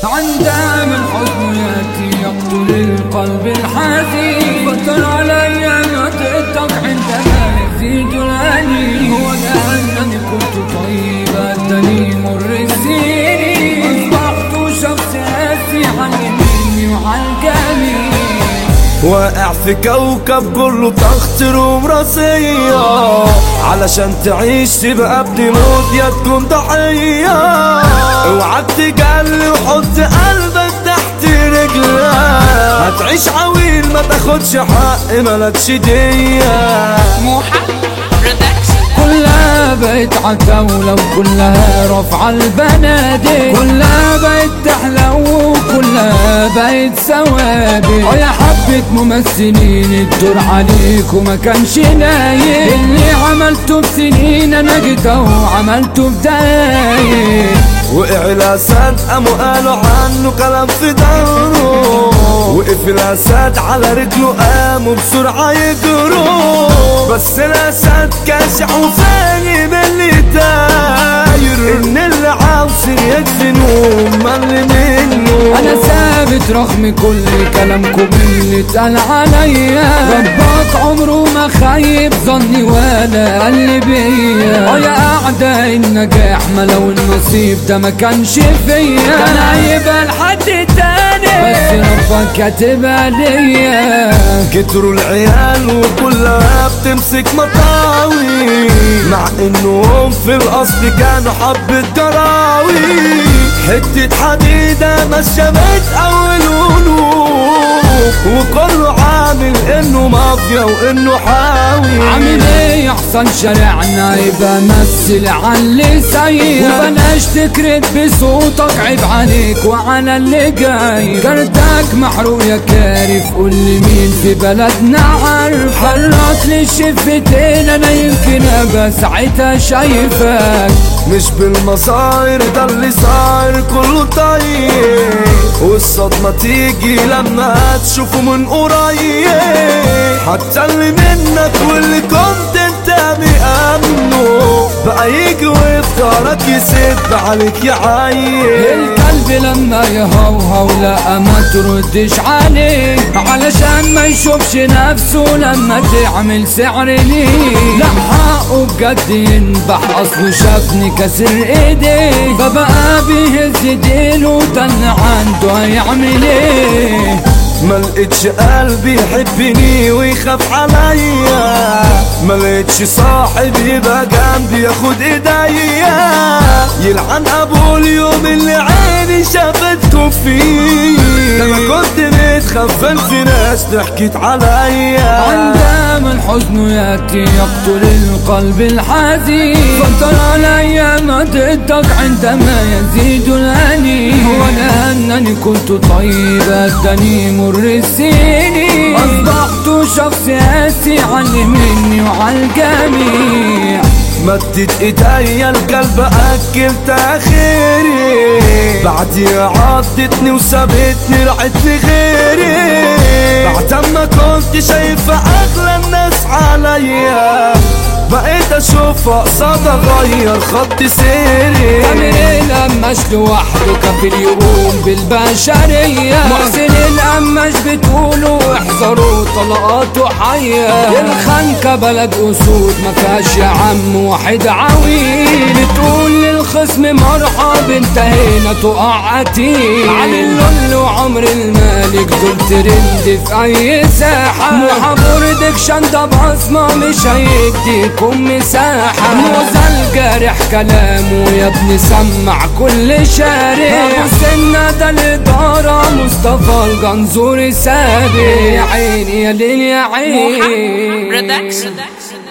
عندها من حزن ياتي يقتل القلب الحزين فترى علي نطقتك عندما يزيد الاني هو لانني كنت طيبا اداني مر السنين اصبحت شخص اسي عن يميني وعن الجميل واقع في كوكب كله تخطر ومراسية علشان تعيش تبقى بتموت يا تكون ضحية اوعك تجلي وحط قلبك تحت رجلها هتعيش عويل ما تاخدش حق ملكش دية موحى برودكشن كلها بقت عتاولة وكلها رفع البنادق كلها بقت تحلو وكلها بقت ثوابت ويا حبة ممثلين الدور عليك وما كانش نايم اللي عملته بسنين انا جيت اهو عملته بدايق وقع الاسد قاموا قالوا عنه كلام في ظهره وقف الاسد على رجله قاموا بسرعة يجروا بس الاسد كاشح وفاهم اللي داير ان اللي عاوز يدفنوه مل منه انا ثابت رغم كل كلامكم اللي اتقال عليا ربك عمره ما خيب ظني ولا قال بيا ويا اعداء النجاح ما لو النصيب ده ما كانش فيا كان هيبقى لحد تاني بس ربك كاتبها ليا كتروا العيال وكلها بتمسك مطاوي مع انهم في الاصل كانوا حبة جراوي حتة حديدة ماشية بتقول قلوب وكله عامل انه مافيا وانه حاوي عامل ايه يحصل شارعنا يبقى مثل على اللي سيء وبلاش تكرد بصوتك عيب عليك وعلى اللي جاي كارتك محروق يا كارف قول لي مين في بلدنا عارف حرك لي شفتين انا يمكن ابقى ساعتها شايفك مش بالمصاير ده اللي صاير كله طيب والصدمة تيجي لما تشوفه من قريب حتى اللي منك واللي كنت انت مأمنه بقى يجي ويفكرك يسد عليك يا عيل الكلب لما يهوهو لا ما تردش عليه علشان ما يشوفش نفسه لما تعمل سعر ليه لا حقه بجد ينبح اصله شافني كسر ايديه فبقى بيهز ديله ده اللي عنده هيعمل ايه ما لقيتش قلبي يحبني ويخاف عليا ما لقيتش صاحب يبقى جنبي ياخد ايديا يلعن ابو اليوم اللي عيني شافتكم فيه ده انا كنت متخفل في ناس ضحكت عليا عندما الحزن ياتي يقتل القلب الحزين فطر علي نطقتك عندما يزيد الاني ولانني كنت طيب اداني مر السنين اصبحت شخص قاسي علي مني وعلى الجميع مدت ايديا القلب اكلت اخيري بعديها عضتني وسابتني رعت لغيري بعد ما كنت شايفة اغلى الناس عليا بقيت اشوف اقصد اغير خط سيري كامل القماش لوحده كفيل يقوم بالبشرية محسن القماش بتقولوا احذروا طلقاته حية الخنكة بلد أسود ما فيهاش يا عم واحد عويل بتقول للخصم مرحب انتهينا تقع قتيل علي اللول وعمر المالك دول ترند في أي ساحة محبور شنطة بصمة مش هيديكم مساحة موزة الجارح كلامه يا ابني سمع كل شارع ابو سنة ده الإدارة مصطفى الجنزوري سابق يا عيني يا ليل يا موحى عيني برودكشن